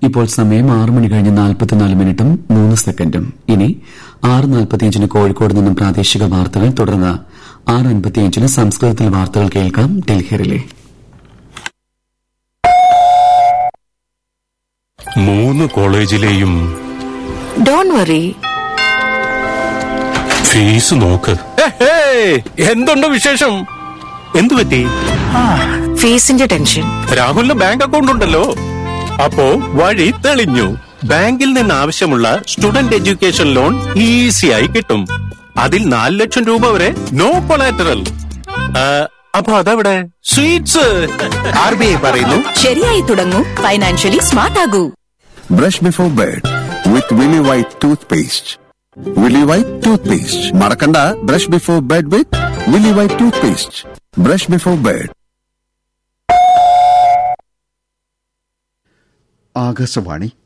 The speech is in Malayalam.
ഇപ്പോൾ സമയം ആറ് മണി കഴിഞ്ഞ് നാൽപ്പത്തിനാല് മിനിറ്റും മൂന്ന് സെക്കൻഡും ഇനി ആറ് നാൽപ്പത്തിയഞ്ചിന് കോഴിക്കോട് നിന്നും പ്രാദേശിക വാർത്തകൾ തുടർന്ന് ആറ് അൻപത്തിയഞ്ചിന് സംസ്കൃതത്തിൽ വാർത്തകൾ കേൾക്കാം ഡൽഹിയിലെ മൂന്ന് കോളേജിലെയും ഡോൺ വറി ഫീസ് നോക്ക് എന്തുണ്ട് വിശേഷം എന്തു പറ്റി ഫീസിന്റെ ടെൻഷൻ രാഹുലിന് ബാങ്ക് അക്കൗണ്ട് ഉണ്ടല്ലോ അപ്പോ വഴി തെളിഞ്ഞു ബാങ്കിൽ നിന്ന് ആവശ്യമുള്ള സ്റ്റുഡന്റ് എഡ്യൂക്കേഷൻ ലോൺ ഈസിയായി കിട്ടും അതിൽ നാല് ലക്ഷം രൂപ വരെ നോ കൊളാറ്ററൽ അപ്പൊ അതെവിടെ സ്വീറ്റ്സ് ആർ ബി ഐ പറയുന്നു ശരിയായി തുടങ്ങൂ ഫൈനാൻഷ്യലി സ്മാർട്ട് ആകൂ Brush before bed with Willy White toothpaste. Willy White toothpaste. Marakanda, brush before bed with Willy White toothpaste. Brush before bed. Akashvani